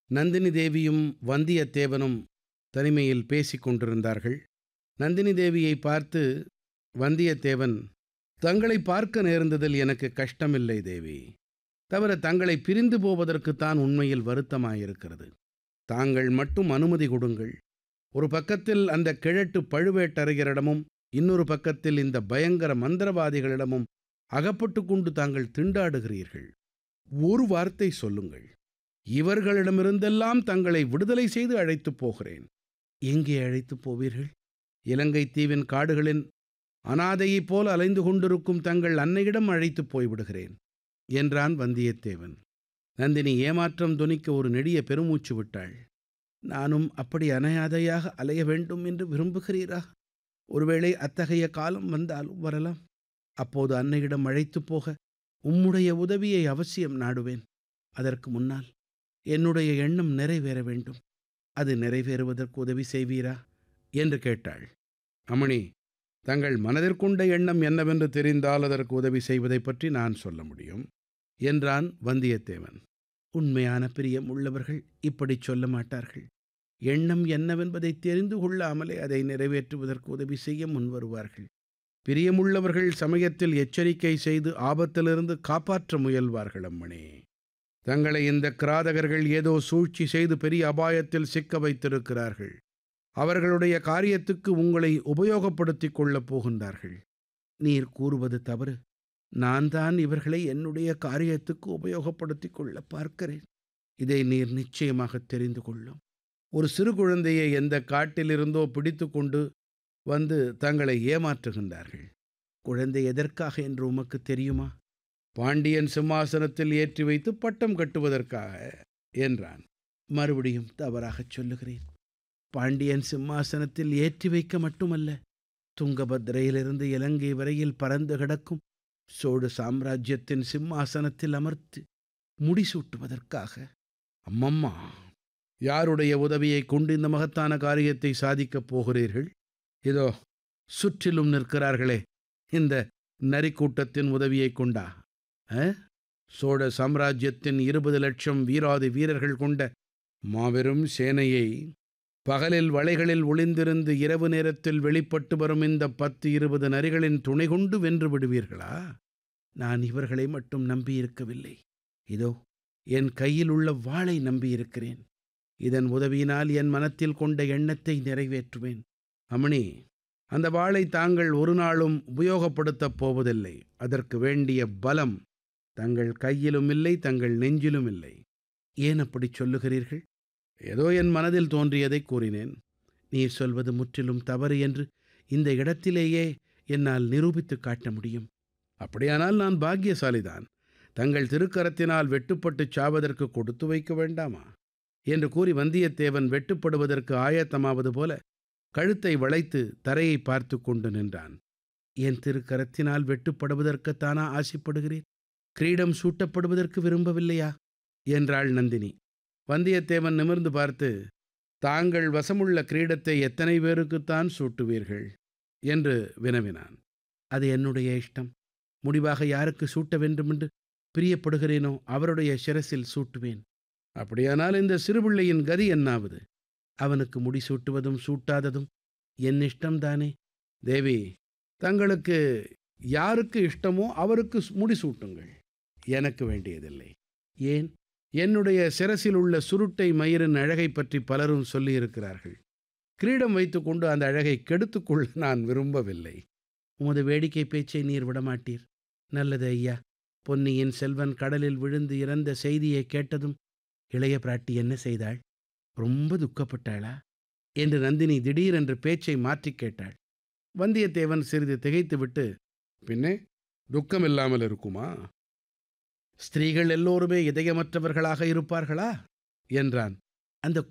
நந்தினி தேவியும் வந்தியத்தேவனும் தனிமையில் பேசிக் கொண்டிருந்தார்கள் நந்தினி தேவியை பார்த்து வந்தியத்தேவன் தங்களை பார்க்க நேர்ந்ததில் எனக்கு கஷ்டமில்லை தேவி தவிர தங்களை பிரிந்து போவதற்குத்தான் உண்மையில் வருத்தமாயிருக்கிறது தாங்கள் மட்டும் அனுமதி கொடுங்கள் ஒரு பக்கத்தில் அந்த கிழட்டு பழுவேட்டரையரிடமும் இன்னொரு பக்கத்தில் இந்த பயங்கர மந்திரவாதிகளிடமும் அகப்பட்டு கொண்டு தாங்கள் திண்டாடுகிறீர்கள் ஒரு வார்த்தை சொல்லுங்கள் இவர்களிடமிருந்தெல்லாம் தங்களை விடுதலை செய்து அழைத்துப் போகிறேன் எங்கே அழைத்துப் போவீர்கள் இலங்கை தீவின் காடுகளின் அனாதையைப் போல அலைந்து கொண்டிருக்கும் தங்கள் அன்னையிடம் அழைத்துப் போய்விடுகிறேன் என்றான் வந்தியத்தேவன் நந்தினி ஏமாற்றம் துணிக்க ஒரு நெடிய பெருமூச்சு விட்டாள் நானும் அப்படி அனாதையாக அலைய வேண்டும் என்று விரும்புகிறீரா ஒருவேளை அத்தகைய காலம் வந்தாலும் வரலாம் அப்போது அன்னையிடம் அழைத்துப் போக உம்முடைய உதவியை அவசியம் நாடுவேன் அதற்கு முன்னால் என்னுடைய எண்ணம் நிறைவேற வேண்டும் அது நிறைவேறுவதற்கு உதவி செய்வீரா என்று கேட்டாள் அமணி தங்கள் மனதிற்குண்ட எண்ணம் என்னவென்று தெரிந்தால் அதற்கு உதவி செய்வதைப் பற்றி நான் சொல்ல முடியும் என்றான் வந்தியத்தேவன் உண்மையான பிரியம் உள்ளவர்கள் இப்படி சொல்ல மாட்டார்கள் எண்ணம் என்னவென்பதை தெரிந்து கொள்ளாமலே அதை நிறைவேற்றுவதற்கு உதவி செய்ய முன்வருவார்கள் பிரியமுள்ளவர்கள் சமயத்தில் எச்சரிக்கை செய்து ஆபத்திலிருந்து காப்பாற்ற முயல்வார்கள் அம்மணே தங்களை இந்த கிராதகர்கள் ஏதோ சூழ்ச்சி செய்து பெரிய அபாயத்தில் சிக்க வைத்திருக்கிறார்கள் அவர்களுடைய காரியத்துக்கு உங்களை உபயோகப்படுத்திக் கொள்ளப் போகின்றார்கள் நீர் கூறுவது தவறு நான் தான் இவர்களை என்னுடைய காரியத்துக்கு உபயோகப்படுத்திக் கொள்ள பார்க்கிறேன் இதை நீர் நிச்சயமாக தெரிந்து கொள்ளும் ஒரு சிறு குழந்தையை எந்த காட்டிலிருந்தோ பிடித்து கொண்டு வந்து தங்களை ஏமாற்றுகின்றார்கள் குழந்தை எதற்காக என்று உமக்கு தெரியுமா பாண்டியன் சிம்மாசனத்தில் ஏற்றி வைத்து பட்டம் கட்டுவதற்காக என்றான் மறுபடியும் தவறாகச் சொல்லுகிறேன் பாண்டியன் சிம்மாசனத்தில் ஏற்றி வைக்க மட்டுமல்ல துங்கபத்ரையிலிருந்து இலங்கை வரையில் பறந்து கிடக்கும் சோழ சாம்ராஜ்யத்தின் சிம்மாசனத்தில் அமர்த்து முடிசூட்டுவதற்காக அம்மம்மா யாருடைய உதவியை கொண்டு இந்த மகத்தான காரியத்தை சாதிக்கப் போகிறீர்கள் இதோ சுற்றிலும் நிற்கிறார்களே இந்த நரிக்கூட்டத்தின் உதவியை கொண்டா அ? சோழ சாம்ராஜ்யத்தின் இருபது லட்சம் வீராதி வீரர்கள் கொண்ட மாபெரும் சேனையை பகலில் வளைகளில் ஒளிந்திருந்து இரவு நேரத்தில் வெளிப்பட்டு வரும் இந்த பத்து இருபது நரிகளின் துணை கொண்டு வென்று விடுவீர்களா நான் இவர்களை மட்டும் நம்பியிருக்கவில்லை இதோ என் கையில் உள்ள வாளை நம்பியிருக்கிறேன் இதன் உதவியினால் என் மனத்தில் கொண்ட எண்ணத்தை நிறைவேற்றுவேன் அமணி அந்த வாளை தாங்கள் ஒரு நாளும் உபயோகப்படுத்தப் போவதில்லை அதற்கு வேண்டிய பலம் தங்கள் கையிலும் இல்லை தங்கள் நெஞ்சிலும் இல்லை ஏன் அப்படி சொல்லுகிறீர்கள் ஏதோ என் மனதில் தோன்றியதை கூறினேன் நீர் சொல்வது முற்றிலும் தவறு என்று இந்த இடத்திலேயே என்னால் நிரூபித்துக் காட்ட முடியும் அப்படியானால் நான் பாக்கியசாலிதான் தங்கள் திருக்கரத்தினால் வெட்டுப்பட்டுச் சாவதற்கு கொடுத்து வைக்க வேண்டாமா என்று கூறி வந்தியத்தேவன் வெட்டுப்படுவதற்கு ஆயத்தமாவது போல கழுத்தை வளைத்து தரையை பார்த்து கொண்டு நின்றான் என் திருக்கரத்தினால் வெட்டுப்படுவதற்குத்தானா ஆசைப்படுகிறேன் கிரீடம் சூட்டப்படுவதற்கு விரும்பவில்லையா என்றாள் நந்தினி வந்தியத்தேவன் நிமிர்ந்து பார்த்து தாங்கள் வசமுள்ள கிரீடத்தை எத்தனை பேருக்குத்தான் சூட்டுவீர்கள் என்று வினவினான் அது என்னுடைய இஷ்டம் முடிவாக யாருக்கு சூட்ட வேண்டுமென்று பிரியப்படுகிறேனோ அவருடைய சிரசில் சூட்டுவேன் அப்படியானால் இந்த சிறுபிள்ளையின் கதி என்னாவது அவனுக்கு முடி சூட்டுவதும் சூட்டாததும் என் இஷ்டம்தானே தேவி தங்களுக்கு யாருக்கு இஷ்டமோ அவருக்கு முடி சூட்டுங்கள் எனக்கு வேண்டியதில்லை ஏன் என்னுடைய சிரசில் உள்ள சுருட்டை மயிரின் அழகை பற்றி பலரும் சொல்லியிருக்கிறார்கள் கிரீடம் வைத்துக்கொண்டு அந்த அழகை கெடுத்துக்கொள்ள நான் விரும்பவில்லை உமது வேடிக்கை பேச்சை நீர் விடமாட்டீர் நல்லது ஐயா பொன்னியின் செல்வன் கடலில் விழுந்து இறந்த செய்தியை கேட்டதும் இளைய பிராட்டி என்ன செய்தாள் ரொம்ப துக்கப்பட்டாளா என்று நந்தினி திடீரென்று பேச்சை மாற்றிக் கேட்டாள் வந்தியத்தேவன் சிறிது திகைத்துவிட்டு பின்னே துக்கம் இல்லாமல் இருக்குமா ஸ்திரீகள் எல்லோருமே இதயமற்றவர்களாக இருப்பார்களா என்றான் அந்த